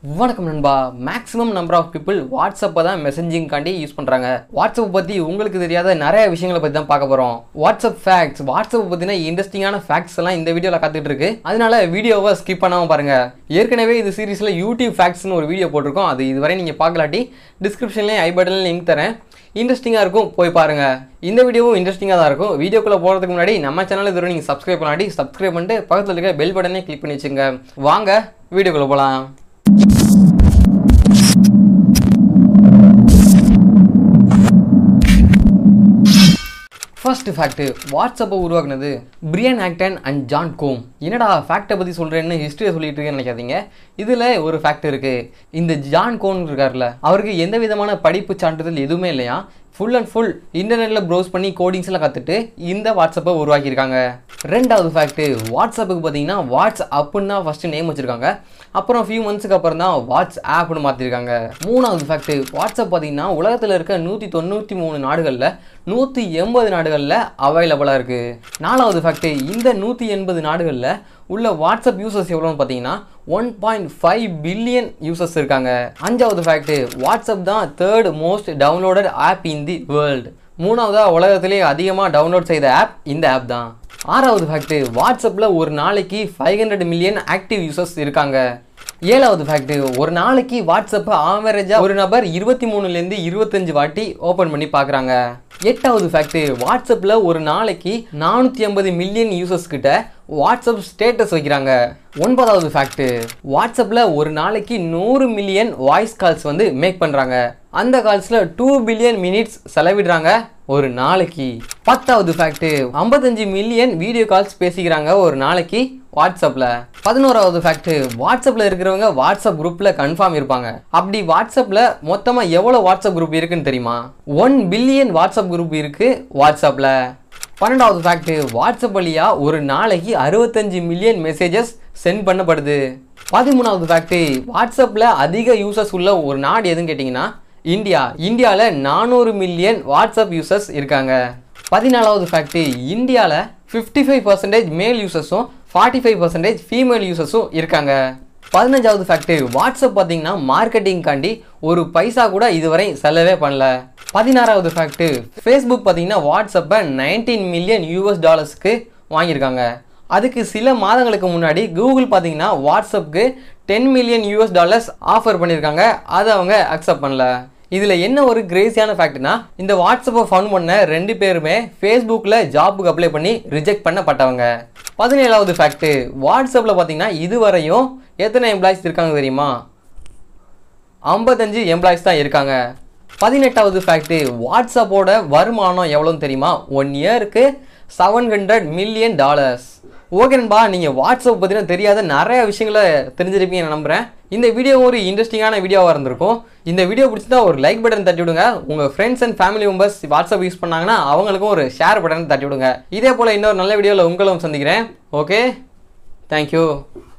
வணக்கம் நண்பா maximum number of people வாட்ஸ்அப்பை தான் மெசேஜிங்காண்டி யூஸ் பண்ணுறாங்க வாட்ஸ்அப் பற்றி உங்களுக்கு தெரியாத நிறைய விஷயங்களை பற்றி தான் பார்க்க போகிறோம் வாட்ஸ்அப் ஃபேக்ட்ஸ் வாட்ஸ்அப் பற்றின இன்ட்ரெஸ்டிங்கான ஃபேக்ட்ஸ் எல்லாம் இந்த வீடியோவில் காத்துட்டு இருக்கு அதனால வீடியோவை ஸ்கிப் பண்ணாமல் பாருங்க ஏற்கனவே இது சீரிஸில் யூடியூப் ஃபேக்ட்ஸ்னு ஒரு வீடியோ போட்டிருக்கோம் அது இதுவரை நீங்கள் பார்க்கலாட்டி டிஸ்கிரிப்ஷன்லேயும் ஐ பட்டன்ல லிங்க் தரேன் இன்ட்ரெஸ்டிங்காக இருக்கும் போய் பாருங்க இந்த வீடியோவும் இன்ட்ரெஸ்டிங்காக தான் இருக்கும் வீடியோக்குள்ளே போகிறதுக்கு முன்னாடி நம்ம சேனல் இதுவரை நீங்கள் சப்ஸ்கிரைப் பண்ணாட்டி சப்ஸ்கிரைப் பண்ணிட்டு பக்கத்தில் இருக்க பெல் பட்டனே கிளிக் பண்ணி வச்சுங்க வாங்க வீடியோக்குள்ளே போகலாம் ஃபர்ஸ்ட் ஃபேக்ட் வாட்ஸ்அப்பை உருவாக்குனது Brian Acton and Jan Koum என்னடா ஃபேக்டை பற்றி சொல்கிறேன்னு ஹிஸ்ட்ரியை சொல்லிட்டு இருக்கேன்னு நினைக்காதீங்க இதில் ஒரு ஃபேக்ட் இருக்குது இந்த ஜான் கோன் இருக்கார்ல அவருக்கு எந்த விதமான படிப்பு சான்றிதழ் எதுவுமே இல்லையா ஃபுல் அண்ட் ஃபுல் இன்டர்நெட்டில் ப்ரௌஸ் பண்ணி கோடிங்ஸ் எல்லாம் கற்றுட்டு இந்த வாட்ஸ்அப்பை உருவாக்கியிருக்காங்க ரெண்டாவது ஃபேக்ட் வாட்ஸ்அப்புக்கு பார்த்தீங்கன்னா வாட்ஸ் அப்புன்னு தான் ஃபஸ்ட்டு நேம் வச்சுருக்காங்க அப்புறம் ஃபியூ மந்த்ஸுக்கு அப்புறம் தான் வாட்ஸ் ஆப்னு மாற்றிருக்காங்க மூணாவது ஃபேக்ட் வாட்ஸ்அப் பார்த்தீங்கன்னா உலகத்தில் இருக்க நூற்றி தொண்ணூற்றி மூணு நாடுகளில் நூற்றி எண்பது நாடுகளில் அவைலபிளாக இருக்குது நாலாவது ஃபேக்ட் இந்த நூற்றி எண்பது நாடுகளில் உள்ள வாட்ஸ்அப் யூசர்ஸ் எவ்வளோன்னு பார்த்தீங்கன்னா one point five billion users இருக்காங்க அஞ்சாவது ஃபேக்ட் வாட்ஸ்அப் தான் third most downloaded app in the world மூணாவதாக உலகத்திலே அதிகமாக டவுன்லோட் செய்த ஆப் இந்த ஆப் தான் ஆறாவது ஃபேக்ட் வாட்ஸ்அப்பில் ஒரு நாளைக்கு five hundred million active users இருக்காங்க ஏழாவது ஃபேக்ட் ஒரு நாளைக்கு வாட்ஸ்அப்பை ஆவரேஜாக ஒரு நபர் இருபத்தி மூணுலேருந்து இருபத்தஞ்சு வாட்டி ஓப்பன் பண்ணி பார்க்குறாங்க எட்டாவது ஃபேக்ட் வாட்ஸ்அப்பில் ஒரு நாளைக்கு நானூற்றி ஐம்பது மில்லியன் யூசர்ஸ் கிட்ட வாட்ஸ்அப் ஸ்டேட்டஸ் வைக்கிறாங்க ஒன்பதாவது ஃபேக்ட் வாட்ஸ்அப்பில் ஒரு நாளைக்கு நூறு மில்லியன் வாய்ஸ் கால்ஸ் வந்து மேக் பண்ணுறாங்க அந்த கால்ஸில் டூ பில்லியன் மினிட்ஸ் செலவிடுறாங்க ஒரு நாளைக்கு பத்தாவது ஃபேக்ட் ஐம்பத்தஞ்சு மில்லியன் வீடியோ கால்ஸ் பேசிக்கிறாங்க ஒரு நாளைக்கு வாட்ஸ்அப்பில் பதினோராவது ஃபேக்ட் வாட்ஸ்அப்பில் இருக்கிறவங்க வாட்ஸ்அப் குரூப்பில் கன்ஃபார்ம் இருப்பாங்க அப்படி வாட்ஸ்அப்பில் மொத்தமாக எவ்வளோ வாட்ஸ்அப் குரூப் இருக்குன்னு தெரியுமா ஒன் பில்லியன் வாட்ஸ்அப் குரூப் இருக்குது வாட்ஸ்அப்பில் பன்னெண்டாவது ஃபேக்ட் வாட்ஸ்அப் வழியாக ஒரு நாளைக்கு அறுபத்தஞ்சு மில்லியன் மெசேஜஸ் சென்ட் பண்ணப்படுது பதிமூணாவது ஃபேக்ட் வாட்ஸ்அப்பில் அதிக யூசர்ஸ் உள்ள ஒரு நாடு எதுன்னு கேட்டிங்கன்னா இந்தியா இந்தியாவில் நானூறு மில்லியன் வாட்ஸ்அப் யூசர்ஸ் இருக்காங்க பதினாலாவது ஃபேக்ட் இந்தியாவில் ஃபிஃப்டி ஃபைவ் பர்சன்டேஜ் மேல் யூசர்ஸும் ஃபார்ட்டி ஃபைவ் பர்சன்டேஜ் ஃபீமேல் யூசர்ஸும் இருக்காங்க பதினஞ்சாவது ஃபேக்ட் வாட்ஸ்அப் பார்த்தீங்கன்னா மார்க்கெட்டிங்காண்டி ஒரு பைசா கூட இதுவரை செலவே பண்ணல பதினாறாவது ஃபேக்ட் ஃபேஸ்புக் பார்த்தீங்கன்னா வாட்ஸ்அப்பை நைன்டீன் மில்லியன் யூஎஸ் டாலர்ஸ்க்கு வாங்கியிருக்காங்க அதுக்கு சில மாதங்களுக்கு முன்னாடி கூகுள் பார்த்தீங்கன்னா வாட்ஸ்அப்புக்கு ten million US dollars offer பண்ணியிருக்காங்க அதை அவங்க அக்செப்ட் பண்ணல இதில் என்ன ஒரு கிரேசியான ஃபேக்ட்னா இந்த வாட்ஸ்அப்பை ஃபவுண்ட் பண்ண ரெண்டு பேருமே ஃபேஸ்புக்கில் ஜாப்புக்கு அப்ளை பண்ணி ரிஜெக்ட் பண்ணப்பட்டவங்க பதினேழாவது ஃபேக்ட் வாட்ஸ்அப்பில் பார்த்தீங்கன்னா இதுவரையும் எத்தனை எம்ப்ளாயிஸ் இருக்காங்க தெரியுமா ஐம்பத்தஞ்சு எம்ப்ளாயிஸ் தான் இருக்காங்க பதினெட்டாவது ஃபேக்ட் வாட்ஸ்அப்போட வருமானம் எவ்வளோன்னு தெரியுமா ஒன் இயருக்கு seven hundred million dollars okay நண்பா நீங்கள் வாட்ஸ்அப் பற்றின தெரியாத நிறைய விஷயங்களை தெரிஞ்சிருப்பீங்க நான் நம்புகிறேன் இந்த வீடியோ ஒரு இன்ட்ரெஸ்டிங்கான வீடியோவாக இருந்திருக்கும் இந்த வீடியோ பிடிச்சிருந்தா ஒரு லைக் பட்டன் தட்டி விடுங்க உங்கள் friends and family members WhatsApp use பண்ணாங்கன்னா அவங்களுக்கும் ஒரு ஷேர் பட்டன் தட்டி விடுங்க இதே போல் இன்னொரு நல்ல வீடியோவில் உங்களும் சந்திக்கிறேன் ஓகே தேங்க்யூ